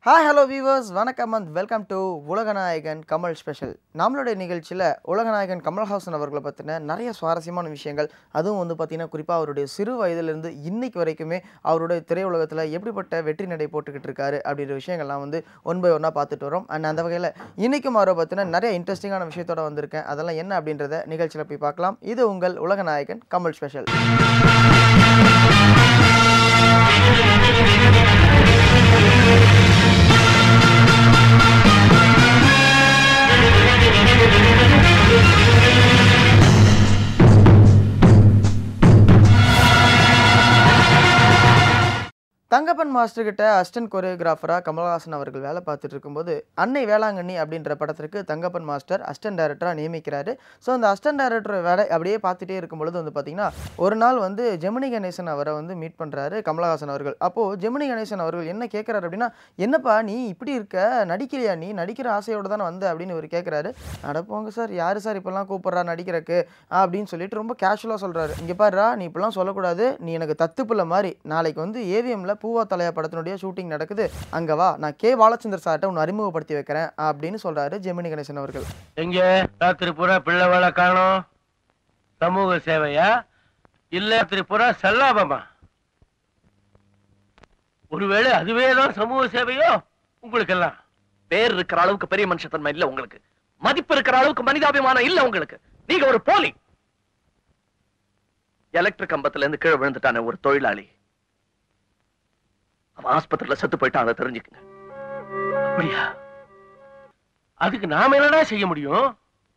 Hi hello viewers வணக்கம் and welcome to உலகநாயகன் Kamal special நம்மளுடைய நிகழ்ச்சியில் உலகநாயகன் கமல்ஹாசன் அவர்களை பற்றின நிறைய சுவாரஸ்யமான விஷயங்கள் அதுவும் வந்து பார்த்திங்கன்னா குறிப்பாக அவருடைய சிறு வயதிலிருந்து இன்னைக்கு வரைக்குமே அவருடைய திரையுலகத்தில் எப்படிப்பட்ட வெற்றி நடை போட்டுக்கிட்டு இருக்காரு அப்படின்ற விஷயங்கள்லாம் வந்து ஒன் பை ஒன்னாக பார்த்துட்டு வரோம் அண்ட் அந்த வகையில் இன்றைக்கும் அவரை பற்றின நிறைய இன்ட்ரெஸ்டிங்கான விஷயத்தோட வந்திருக்கேன் அதெல்லாம் என்ன அப்படின்றத நிகழ்ச்சியில் போய் பார்க்கலாம் இது உங்கள் உலகநாயகன் கமல் ஸ்பெஷல் தங்கப்பன் மாஸ்டர் கிட்ட அசிஸ்டன்ட் கொரியோகிராஃபராக கமல்ஹாசன் அவர்கள் வேலை பார்த்துட்டு இருக்கும்போது அன்னை வேளாங்கண்ணி அப்படின்ற படத்திற்கு தங்கப்பன் மாஸ்டர் அசிஸ்டன்ட் டைரக்டராக நியமிக்கிறாரு ஸோ அந்த அசிஸ்டன்ட் டைரக்டர் வேலை அப்படியே பார்த்துட்டே இருக்கும் பொழுது வந்து பார்த்தீங்கன்னா ஒரு நாள் வந்து ஜெமினி கணேசன் அவரை வந்து மீட் பண்ணுறாரு கமல்ஹாசன் அவர்கள் அப்போது ஜெமினி கணேசன் அவர்கள் என்ன கேட்குறாரு அப்படின்னா என்னப்பா நீ இப்படி இருக்க நடிக்கிறியா நீ நடிக்கிற ஆசையோடு தானே வந்த அப்படின்னு இவர் கேட்குறாரு அடப்போங்க சார் யார் சார் இப்போல்லாம் கூப்பிட்றா நடிக்கிறக்கு அப்படின்னு சொல்லிட்டு ரொம்ப கேஷுவலாக சொல்கிறாரு இங்கே பாருடா நீ இப்படிலாம் சொல்லக்கூடாது நீ எனக்கு தத்துப்புள்ள மாதிரி நாளைக்கு வந்து ஏவிஎம்ல பூவா தலையா படத்தினுடைய ஷூட்டிங் நடக்குது அங்கே வா நான் கே பாலச்சந்தர் சார்ட்ட உன்னை அறிமுகப்படுத்தி வைக்கிறேன் அப்படின்னு சொல்கிறாரு ஜெமினி கணேசன் அவர்கள் எங்க ராத்திரி பூரா பிள்ளை வேலை காணோம் சமூக சேவையா இல்ல ராத்திரி பூரா செல்லாபமா ஒருவேளை அதுவே தான் சமூக சேவையோ உங்களுக்கெல்லாம் பேர் இருக்கிற அளவுக்கு பெரிய மனுஷத்தன்மை இல்ல உங்களுக்கு மதிப்பு இருக்கிற அளவுக்கு மனிதாபிமானம் இல்ல உங்களுக்கு நீங்க ஒரு போலி எலக்ட்ரிக் கம்பத்துல இருந்து கீழே விழுந்துட்டானே ஒரு தொழிலாளி அவன் ஆஸ்பத்திரியில செத்து போயிட்டான் அதை தெரிஞ்சுக்கங்க அப்படியா அதுக்கு நாம என்னடா செய்ய முடியும்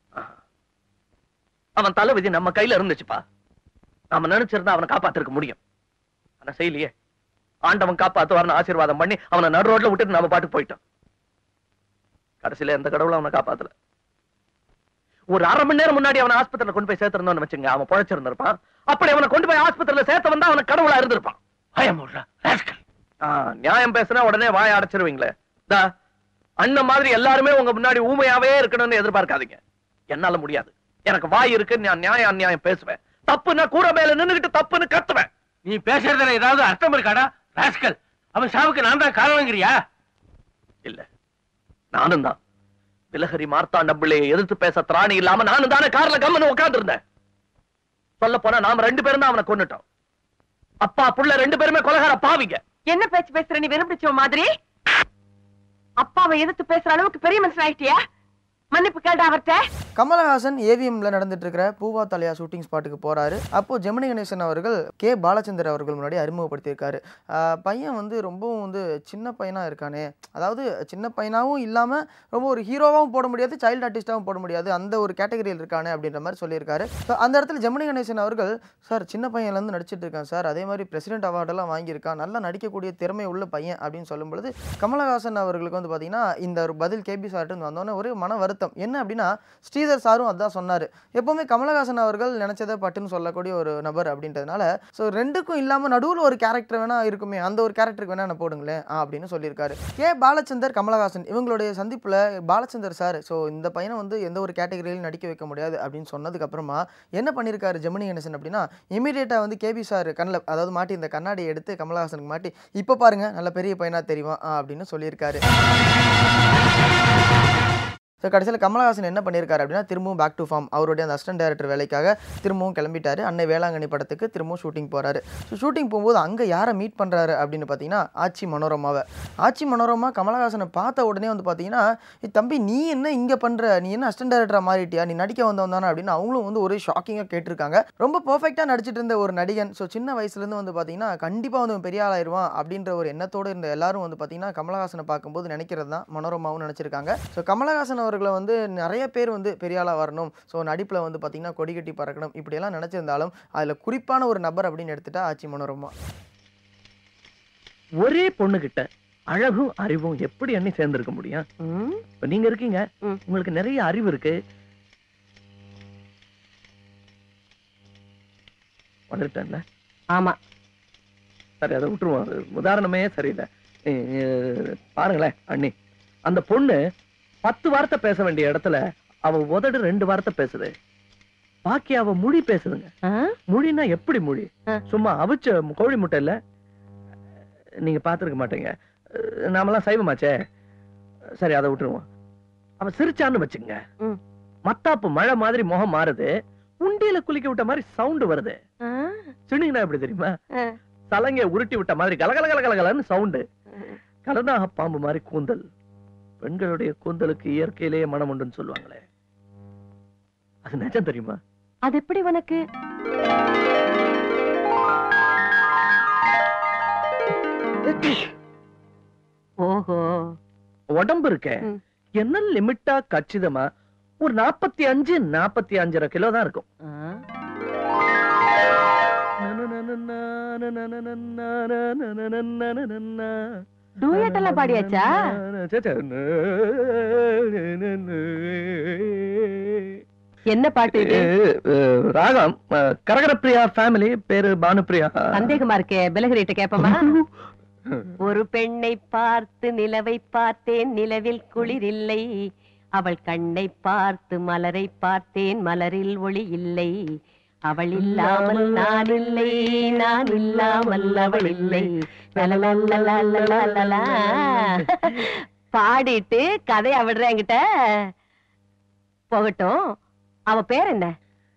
அவன் தலைவிதி நம்ம கையில இருந்துச்சுப்பா நாம நினைச்சிருந்தா அவனை காப்பாத்திருக்க முடியும் ஆனா செய்யலையே ஆண்டவன் காப்பாத்துவார்னு ஆசீர்வாதம் பண்ணி அவனை நடு ரோட்ல விட்டுட்டு நாம பாட்டு போயிட்டோம் கடைசியில எந்த கடவுளும் அவனை காப்பாத்தல ஒரு அரை மணி நேரம் முன்னாடி அவனை ஆஸ்பத்திரியில கொண்டு போய் சேர்த்திருந்தோம்னு வச்சுங்க அவன் பொழைச்சிருந்திருப்பான் அப்படி அவனை கொண்டு போய் ஆஸ்பத்திரியில சேர்த்த வந்தா அவன் கடவுளா இருந்திருப்பான் பயமுடுறா ராஸ்கல் ஆ, நியாயம் பேசினா உடனே வாய அடைச்சிருவீங்களே தா, அண்ணன் மாதிரி எல்லாருமே உங்க முன்னாடி ஊமையாவே இருக்கணும்னு எதிர்பார்க்காதீங்க என்னால முடியாது எனக்கு வாய் இருக்கு நான் நியாயம் அநியாயம் பேசுவேன் தப்புன்னா கூற மேல நின்னுகிட்டு தப்புன்னு கத்துவேன் நீ பேசுறதுல ஏதாவது அர்த்தம் இருக்காடா ராஸ்கல் அவன் சாவுக்கு நான் தான் காரணங்கிறியா இல்ல நானும் தான் விலகரி மார்த்தாண்ட பிள்ளையை எதிர்த்து பேச திராணி இல்லாம நானும் தானே கார்ல கம்மனு உட்கார்ந்து இருந்தேன் சொல்ல போனா நாம ரெண்டு பேரும் தான் அவனை கொன்னுட்டோம் அப்பா புள்ள ரெண்டு பேருமே கொலகார பாவிங்க என்ன பேச்சு பேசுற நீ வெறும் பிடிச்ச மாதிரி அப்பாவை எதிர்த்து பேசுற அளவுக்கு பெரிய மனுஷன் ஆயிட்டியா மன்னிப்பு கேட்டா அவர்கிட்ட கமலஹாசன் ஏவிஎம்ல நடந்துட்டு இருக்கிற பூவா தலையா ஷூட்டிங் ஸ்பாட்டுக்கு போறாரு அப்போ ஜெமினி கணேசன் அவர்கள் கே பாலச்சந்தர் அவர்கள் முன்னாடி அறிமுகப்படுத்தியிருக்காரு ஆஹ் பையன் வந்து ரொம்பவும் வந்து சின்ன பையனா இருக்கானே அதாவது சின்ன பையனாவும் இல்லாம ரொம்ப ஒரு ஹீரோவாகவும் போட முடியாது சைல்டு ஆர்டிஸ்டாகவும் போட முடியாது அந்த ஒரு கேட்டகரியில் இருக்கானே அப்படின்ற மாதிரி சொல்லியிருக்காரு So, அந்த இடத்துல ஜெமினி கணேசன் அவர்கள் சார் சின்ன பையன்லேருந்து நடிச்சிட்டு இருக்கான் சார் அதே மாதிரி பிரசிடென்ட் அவார்டெல்லாம் வாங்கியிருக்கான் நல்லா நடிக்கக்கூடிய திறமை உள்ள பையன் அப்படின்னு சொல்லும் பொழுது கமலஹாசன் அவர்களுக்கு வந்து பார்த்தீங்கன்னா இந்த ஒரு பதில் கேபி சார்ட்டு வந்தோன்னே ஒரு மன வருத்தம் என்ன அப்படின்னா ஸ்ரீதர் சாரும் அதான் சொன்னார் எப்போவுமே கமலஹாசன் அவர்கள் நினச்சதை பட்டுன்னு சொல்லக்கூடிய ஒரு நபர் அப்படின்றதுனால ஸோ ரெண்டுக்கும் இல்லாமல் நடுவில் ஒரு கேரக்டர் வேணா இருக்குமே அந்த ஒரு கேரக்டருக்கு வேணா நான் போடுங்களேன் ஆ, அப்படின்னு சொல்லியிருக்காரு கே பாலச்சந்தர் கமலஹாசன் இவங்களுடைய சந்திப்பில் பாலச்சந்தர் சார் ஸோ இந்த பையனை வந்து எந்த ஒரு கேட்டகரியிலும் நடிக்க வைக்க முடியாது அப்படின்னு சொன்னதுக்கு அப்புறமா என்ன பண்ணியிருக்காரு ஜெமினி கணேசன் அப்படின்னா இமீடியட்டாக வந்து கேபி சார் கண்ணில் அதாவது மாட்டி இந்த கண்ணாடியை எடுத்து கமலஹாசனுக்கு மாட்டி இப்போ பாருங்க நல்ல பெரிய பையனா தெரியும் ஆ, அப்படின்னு சொல்லியிருக்காரு ஸோ கடைசியில் கமலஹாசன் என்ன பண்ணியிருக்காரு அப்படின்னா திரும்பவும் பேக் டு ஃபார்ம் அவருடைய அந்த அசிஸ்டன்ட் டைரக்டர் வேலைக்காக திரும்பவும் கிளம்பிட்டாரு அன்னை வேளாங்கண்ணி படத்துக்கு திரும்பவும் ஷூட்டிங் போகிறாரு ஸோ ஷூட்டிங் போகும்போது அங்கே யாரை மீட் பண்ணுறாரு அப்படின்னு பார்த்தீங்கன்னா ஆச்சி மனோரமாவை ஆச்சி மனோரமா கமலஹாசனை பார்த்த உடனே வந்து பார்த்தீங்கன்னா "ஏய் தம்பி நீ என்ன இங்கே பண்ணுற நீ என்ன அசிஸ்டன்ட் டைரக்டராக மாறிட்டியா நீ நடிக்க வந்தவன் தானே அப்படின்னு அவங்களும் வந்து ஒரே ஷாக்கிங்காக கேட்டிருக்காங்க ரொம்ப பர்ஃபெக்டாக நடிச்சிட்டு இருந்த ஒரு நடிகன் ஸோ சின்ன வயசுலேருந்து வந்து பார்த்தீங்கன்னா கண்டிப்பாக வந்து இவன் பெரிய ஆளாயிருவான் அப்படின்ற ஒரு எண்ணத்தோடு இருந்த எல்லாரும் வந்து பார்த்தீங்கன்னா கமலஹாசனை பார்க்கும்போது நினைக்கிறது தான் மனோரமாவும் நினச்சிருக்காங்க ஸோ கமலஹாசன் அவர்களை வந்து நிறைய பேர் வந்து பெரிய ஆளாக வரணும் ஸோ நடிப்பில் வந்து பார்த்தீங்கன்னா கொடி கட்டி பறக்கணும் இப்படியெல்லாம் நினச்சிருந்தாலும் அதில் குறிப்பான ஒரு நபர் அப்படின்னு எடுத்துட்டா ஆச்சி மனோரமா ஒரே பொண்ணு கிட்ட அழகும் அறிவும் எப்படி எண்ணி சேர்ந்திருக்க முடியும் இப்ப நீங்க இருக்கீங்க ம். உங்களுக்கு நிறைய அறிவு இருக்கு வந்துட்டேன்ல ஆமா சரி அதை விட்டுருவோம் அது உதாரணமே சரியில்லை எ- எ- பாருங்களேன் அண்ணி அந்த பொண்ணு பத்து வார்த்தை பேச வேண்டிய இடத்துல அவ உதடு ரெண்டு வார்த்தை பேசுது பாக்கி அவ மொழி பேசுதுங்க மொழினா எப்படி மொழி ஆ. சும்மா அவிச்ச கோழி முட்டை இல்ல நீங்க பாத்துருக்க மாட்டீங்க அஹ், நாமெல்லாம் சைவமாச்சே சரி அதை விட்டுருவோம் அவன் சிரிச்சான்னு வச்சுங்க ம். மத்தாப்பு மழை மாதிரி முகம் மாறுது உண்டியில குளிக்க விட்ட மாதிரி சவுண்ட் வருது ஆ, சின்னிங்கன்னா எப்படி தெரியுமா ஆ. சலங்க உருட்டி விட்ட மாதிரி கலகல கல கலகலன்னு சவுண்டு கலனாக பாம்பு மாதிரி கூந்தல் பெண்களுடைய கூந்தலுக்கு இயற்கையிலேயே மனம் உண்டுன்னு சொல்லுவாங்களே அது நிஜம் தெரியுமா அது எப்படி உனக்கு ஓஹோ உடம்பு இருக்க ம். என்ன லிமிட்டா கச்சிதமா ஒரு நாற்பத்தி அஞ்சு நாற்பத்தி அஞ்சரை கிலோ தான் இருக்கும் ஆ, டூயட் எல்லாம் பாடியாச்சா என்ன பாட்டு இது ராகம் அஹ், கரகரப்பிரியா ஃபேமிலி பேரு பானுப்பிரியா சந்தேகமா இருக்கே பிலகரிட்ட கேப்பமா ஒரு பெண்ணை பார்த்து நிலவை பார்த்தேன் நிலவில் குளிரில்லை அவள் கண்ணை பார்த்து மலரை பார்த்தேன் மலரில் ஒளி இல்லை அவள் இல்லாமல் நான் இல்லை நான் இல்லாமல் அவள் இல்லை லலலலலலலலலா. பாடிட்டு கதையை விடுற என்கிட்ட போகட்டும் அவ பேர் என்ன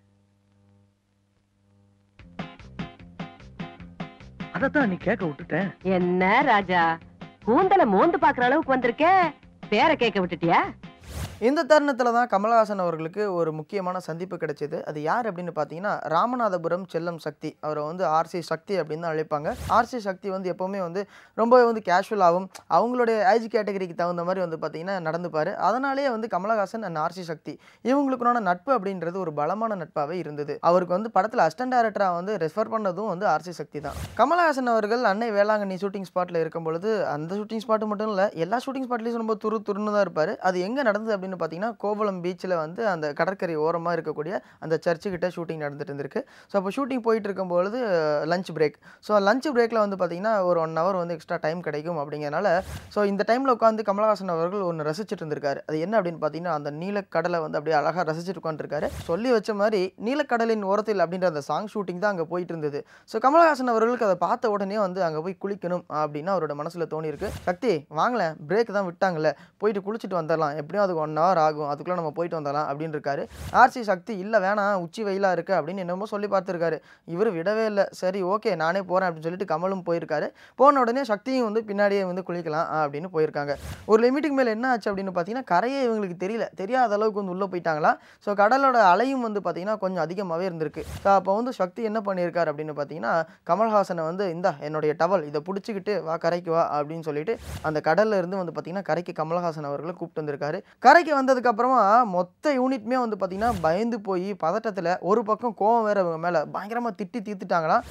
அதத்தான் நீ கேட்க விட்டுட்டேன் என்ன ராஜா கூந்தல மோந்து பாக்குற அளவுக்கு வந்திருக்க பேரை கேட்க விட்டுட்டியா இந்த தருணத்தில் தான் கமலஹாசன் அவர்களுக்கு ஒரு முக்கியமான சந்திப்பு கிடைச்சது அது யார் அப்படின்னு பார்த்தீங்கன்னா ராமநாதபுரம் செல்லம் சக்தி அவரை வந்து ஆர்சி சக்தி அப்படின்னு தான் அழைப்பாங்க ஆர்சி சக்தி வந்து எப்போவுமே வந்து ரொம்பவே வந்து கேஷுவலாகவும் அவங்களுடைய ஏஜ் கேட்டகரிக்கு தகுந்த மாதிரி வந்து பார்த்தீங்கன்னா நடந்துப்பார் அதனாலேயே வந்து கமலஹாசன் அண்ட் ஆர்சி சக்தி இவங்களுக்குனான நட்பு அப்படின்றது ஒரு பலமான நட்பாகவே இருந்தது அவருக்கு வந்து படத்தில் அசிஸ்டன்ட் டேரக்டராக வந்து ரெஃபர் பண்ணதும் வந்து ஆர்சி சக்தி தான் கமலஹாசன் அவர்கள் அன்னை வேளாங்கண்ணி ஷூட்டிங் ஸ்பாட்டில் இருக்கும் பொழுது அந்த ஷூட்டிங் ஸ்பாட்டு மட்டும் இல்லை எல்லா ஷூட்டிங் ஸ்பாட்லேயும் ரொம்ப துரு துருன்னு தான் இருப்பார் அது எங்கே நடந்தது அப்படின்னு பார்த்தீங்கன்னா கோவளம் பீச்சில் வந்து அந்த கடற்கரை ஓரமாக இருக்கக்கூடிய அந்த சர்ச்சுக்கிட்ட ஷூட்டிங் நடந்துட்டு இருந்திருக்கு ஸோ அப்போ ஷூட்டிங் போயிட்டு இருக்கும்பொழுது லஞ்ச் பிரேக் ஸோ லஞ்ச் பிரேக்கில் வந்து பார்த்தீங்கன்னா ஒரு ஒன் ஹவர் வந்து எக்ஸ்ட்ரா டைம் கிடைக்கும் அப்படிங்கிறனால ஸோ இந்த டைமில் உட்காந்து கமலஹாசன் அவர்கள் ஒன்று ரசிச்சுட்டு இருந்திருக்காரு அது என்ன அப்படின்னு பார்த்தீங்கன்னா அந்த நீலக்கடலை வந்து அப்படியே அழகாக ரசிச்சுட்டு உட்காந்துருக்காரு சொல்லி வச்ச மாதிரி நீலக்கடலின் ஓரத்தில் அப்படின்ற அந்த சாங் ஷூட்டிங் தான் அங்கே போயிட்டு இருந்தது ஸோ கமலஹாசன் அவர்களுக்கு அதை பார்த்த உடனே வந்து அங்கே போய் குளிக்கணும் அப்படின்னு அவரோட மனசில் தோணியிருக்கு சக்தி வாங்களேன் பிரேக் தான் விட்டாங்கல்ல போயிட்டு குளிச்சுட்டு வந்துடலாம் எப்படியும் அதுக்கு ஒன் ஹவர் ஆகும் அதுக்குள்ளே நம்ம போயிட்டு வந்துடலாம் அப்படின்னு இருக்காரு ஆர்சி சக்தி இல்லை வேணாம் உச்சி வெயிலாக இருக்கு அப்படின்னு என்னமோ சொல்லி பார்த்துருக்காரு இவர் விடவே இல்லை சரி ஓகே நானே போகிறேன் அப்படின்னு சொல்லிட்டு கமலும் போயிருக்காரு போன உடனே சக்தியும் வந்து பின்னாடியே வந்து குளிக்கலாம் அப்படின்னு போயிருக்காங்க ஒரு லிமிட்டுக்கு மேலே என்ன ஆச்சு அப்படின்னு பார்த்தீங்கன்னா கரையே இவங்களுக்கு தெரியல தெரியாத அளவுக்கு வந்து உள்ளே போயிட்டாங்களா ஸோ கடலோட அலையும் வந்து பார்த்தீங்கன்னா கொஞ்சம் அதிகமாகவே இருந்திருக்கு ஸோ அப்போ வந்து சக்தி என்ன பண்ணியிருக்காரு அப்படின்னு பார்த்தீங்கன்னா கமல்ஹாசனை வந்து இந்தா என்னுடைய டவல் இதை பிடிச்சிக்கிட்டு வா கரைக்கு வா அப்படின்னு சொல்லிட்டு அந்த கடல்ல இருந்து வந்து பார்த்தீங்கன்னா கரைக்கு கமல்ஹாசன் அவர்களை கூப்பிட்டு வந்திருக்காரு கரைக்கு வந்ததுக்கு அப்புறமா மொத்த யூனிட்மே வந்து பார்த்தீங்கன்னா பயந்து போய் பதட்டத்தில் ஒரு பக்கம் கோவம் வேற இவங்க மேலே பயங்கரமாக திட்டி தீர்த்துட்டாங்களாம்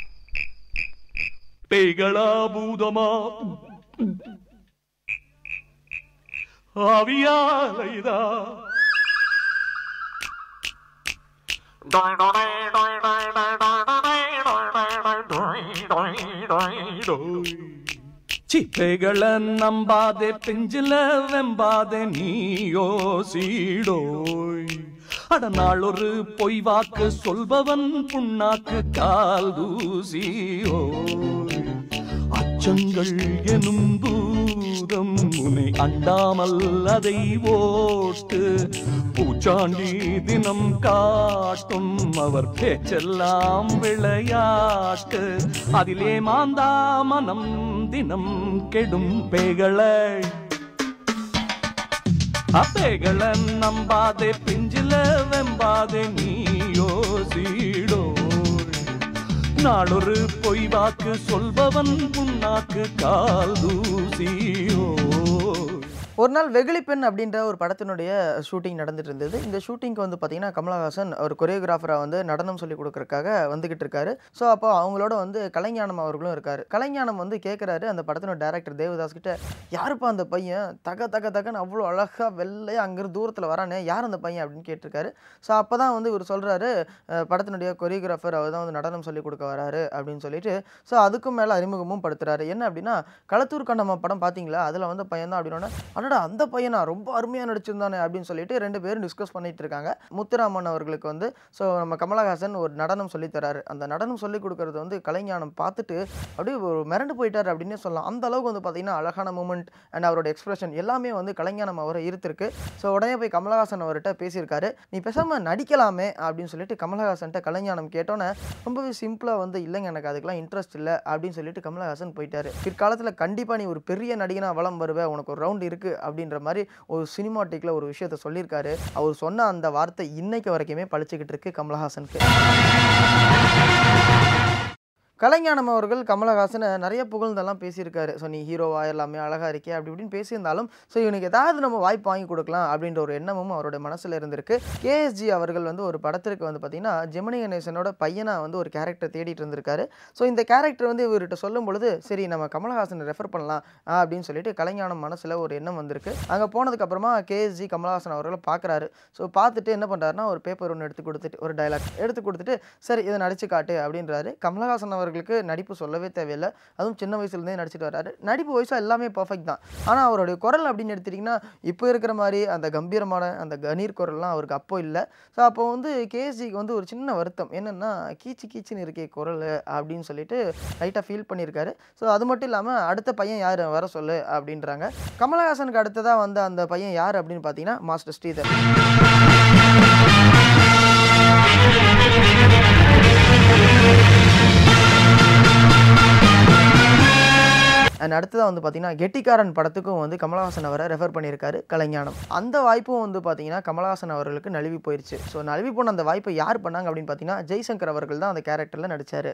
பேய்களா பூதமா ஆவியாலைதா சிப்பைகள நம்பாதே பெஞ்சில வெம்பாதே நீயோ சீடோய் அட நாளொரு பொய் வாக்கு சொல்பவன் புண்ணாக்கு கால் தூசியோய் அச்சங்கள் எனும் பூதம் உன்னை அண்டாமல் அதை ஓட்டு பூச்சாண்டி தினம் காட்டும் அவர் பேச்செல்லாம் விளையாட்டு அதிலே மாந்தா மனம் தினம் கெடும் பேகளை அப்பேகள நம்பாதே பிஞ்சில வெம்பாதே நீயோ சீடோ நாளொரு பொய் வாக்கு சொல்பவன் புண்ணாக்கு கால் தூசியோ ஒரு நாள் வெகுளி பெண் அப்படின்ற ஒரு படத்தினுடைய ஷூட்டிங் நடந்துட்டு இருந்தது இந்த ஷூட்டிங்க்கு வந்து பார்த்தீங்கன்னா கமலஹாசன் ஒரு கொரியோகிராஃபராக வந்து நடனம் சொல்லி கொடுக்கறதுக்காக வந்துகிட்டு இருக்காரு ஸோ அப்போ அவங்களோட வந்து கலைஞானம் அவர்களும் இருக்காரு கலைஞானம் வந்து கேட்குறாரு அந்த படத்தினோட டேரக்டர் தேவதாஸ் கிட்ட யாருப்பா அந்த பையன் தக தக தகன்னு அவ்வளோ அழகாக வெள்ளையாக அங்கிருந்து தூரத்தில் வரானே யார் அந்த பையன் அப்படின்னு கேட்டிருக்காரு ஸோ அப்போ தான் வந்து இவர் சொல்கிறாரு படத்தினுடைய கொரியோகிராஃபர் அவர் தான் வந்து நடனம் சொல்லி கொடுக்க வராரு அப்படின்னு சொல்லிட்டு ஸோ அதுக்கும் மேலே அறிமுகமும் படுத்துறாரு என்ன அப்படின்னா களத்தூர் கண்ணம்மா படம் பார்த்தீங்களா அதில் வந்து பையன் தான் அப்படின்னா அடடா என்னடா அந்த பையனா ரொம்ப அருமையாக நடிச்சிருந்தானே அப்படின்னு சொல்லிட்டு ரெண்டு பேரும் டிஸ்கஸ் பண்ணிட்டு இருக்காங்க முத்துராமன் அவர்களுக்கு வந்து ஸோ நம்ம கமலஹாசன் ஒரு நடனம் சொல்லித் தராரு அந்த நடனம் சொல்லி கொடுக்கறது வந்து கலைஞானம் பார்த்துட்டு அப்படியே ஒரு மிரண்டு போயிட்டார் அப்படின்னே சொல்லலாம் அந்த அளவுக்கு வந்து பார்த்தீங்கன்னா அழகான மூமெண்ட் அண்ட் அவரோட எக்ஸ்பிரஷன் எல்லாமே வந்து கலைஞானம் அவரை ஈர்த்திருக்கு ஸோ உடனே போய் கமலஹாசன் அவர்கிட்ட பேசியிருக்காரு நீ பேசாமல் நடிக்கலாமே அப்படின்னு சொல்லிட்டு கமலஹாசன்ட்ட கலைஞானம் கேட்டோன்னே ரொம்பவே சிம்பிளாக வந்து இல்லைங்க எனக்கு அதுக்கெல்லாம் இன்ட்ரெஸ்ட் இல்லை அப்படின்னு சொல்லிட்டு கமலஹாசன் போயிட்டாரு பிற்காலத்தில் கண்டிப்பாக நீ ஒரு பெரிய நடிகனா வளம் வருவ உனக்கு ஒரு ரவுண்ட் இருக்குது அப்படின்ற மாதிரி ஒரு சினிமாட்டிக்கில் ஒரு விஷயத்த சொல்லியிருக்காரு அவர் சொன்ன அந்த வார்த்தை இன்னைக்கு வரைக்குமே பழிச்சுக்கிட்டு இருக்கு கமலஹாசனுக்கு கலைஞானம் அவர்கள் கமலஹாசனை நிறைய புகழ்ந்தெல்லாம் பேசியிருக்காரு ஸோ நீ ஹீரோவா எல்லாமே அழகாக இருக்கே அப்படி இப்படின்னு பேசியிருந்தாலும் ஸோ இவனுக்கு ஏதாவது நம்ம வாய்ப்பு வாங்கி கொடுக்கலாம் அப்படின்ற ஒரு எண்ணமும் அவரோட மனசில் இருந்திருக்கு கேஎஸ்ஜி அவர்கள் வந்து ஒரு படத்திற்கு வந்து பார்த்தீங்கன்னா ஜெமினி கணேசனோட பையனா வந்து ஒரு கேரக்டர் தேடிட்டு இருந்திருக்காரு ஸோ இந்த கேரக்டர் வந்து இவர்கிட்ட சொல்லும் பொழுது சரி நம்ம கமலஹாசனை ரெஃபர் பண்ணலாம் ஆ, அப்படின்னு சொல்லிட்டு கலைஞானம் மனசில் ஒரு எண்ணம் வந்திருக்கு அங்கே போனதுக்கப்புறமா கேஎஸ்ஜி கமலஹாசன் அவர்களை பார்க்குறாரு ஸோ பார்த்துட்டு என்ன பண்ணுறாருன்னா ஒரு பேப்பர் ஒன்று எடுத்து கொடுத்துட்டு ஒரு டைலாக் எடுத்து கொடுத்துட்டு சரி இதை நடிச்சு காட்டு அப்படின்றாரு கமலஹாசன் அவர்களுக்கு நடிப்பு சொல்லவே தேவையில்லை அதுவும் சின்ன வயசுலேருந்தே நடிச்சிட்டு வராரு நடிப்பு வயசாக எல்லாமே பர்ஃபெக்ட் தான் ஆனால் அவருடைய குரல் அப்படின்னு எடுத்துட்டிங்கன்னா இப்போ இருக்கிற மாதிரி அந்த கம்பீரமான அந்த கணீர் குரல்லாம் அவருக்கு அப்போ இல்லை ஸோ அப்போ வந்து கேஎஸ்ஜிக்கு வந்து ஒரு சின்ன வருத்தம் என்னென்னா கீச்சு கீச்சுன்னு இருக்கே குரல் அப்படின்னு சொல்லிட்டு லைட்டாக ஃபீல் பண்ணியிருக்காரு ஸோ அது மட்டும் இல்லாமல் அடுத்த பையன் யார் வர சொல்லு அப்படின்றாங்க கமலஹாசனுக்கு அடுத்ததாக வந்த அந்த பையன் யார் அப்படின்னு பார்த்தீங்கன்னா மாஸ்டர் ஸ்ரீதர் அண்ட் அடுத்ததாக வந்து பார்த்தீங்கன்னா கெட்டிக்காரன் படத்துக்கும் வந்து கமலஹாசன் அவரை ரெஃபர் பண்ணியிருக்காரு கலைஞானம் அந்த வாய்ப்பும் வந்து பார்த்தீங்கன்னா கமலஹாசன் அவர்களுக்கு நழுவி போயிருச்சு ஸோ நழுவி போன அந்த வாய்ப்பை யார் பண்ணாங்க அப்படின்னு பார்த்தீங்கன்னா ஜெய்சங்கர் அவர்கள் தான் அந்த கேரக்டரில் நடித்தார்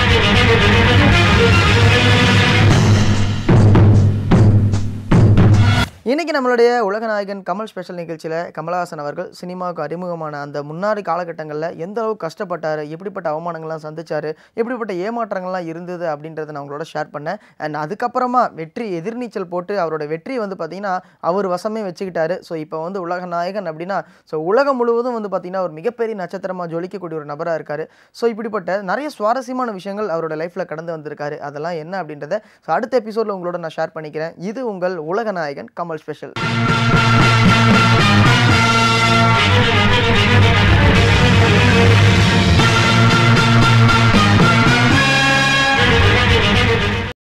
இன்னைக்கு நம்மளுடைய உலகநாயகன் கமல் ஸ்பெஷல் நிகழ்ச்சியில் கமலஹாசன் அவர்கள் சினிமாவுக்கு அறிமுகமான அந்த முன்னாடி காலகட்டங்களில் எந்த அளவுக்கு கஷ்டப்பட்டார் எப்படிப்பட்ட அவமானங்கள்லாம் சந்திச்சாரு எப்படிப்பட்ட ஏமாற்றங்கள்லாம் இருந்தது அப்படின்றத நான் உங்களோட ஷேர் பண்ணேன் அண்ட் அதுக்கப்புறமா வெற்றி எதிர்நீச்சல் போட்டு அவரோட வெற்றி வந்து பார்த்தீங்கன்னா அவர் வசமே வச்சுக்கிட்டாரு ஸோ இப்போ வந்து உலகநாயகன் அப்படின்னா ஸோ உலகம் முழுவதும் வந்து பார்த்தீங்கன்னா ஒரு மிகப்பெரிய நட்சத்திரமாக ஜொலிக்கக்கூடிய ஒரு நபராக இருக்காரு ஸோ இப்படிப்பட்ட நிறைய சுவாரஸ்யமான விஷயங்கள் அவரோட லைஃப்பில் கடந்து வந்திருக்காரு அதெல்லாம் என்ன அப்படின்றத ஸோ அடுத்த எபிசோடில் உங்களோட நான் ஷேர் பண்ணிக்கிறேன் இது உங்கள் உலகநாயகன் கமல் ஸ்பெஷல்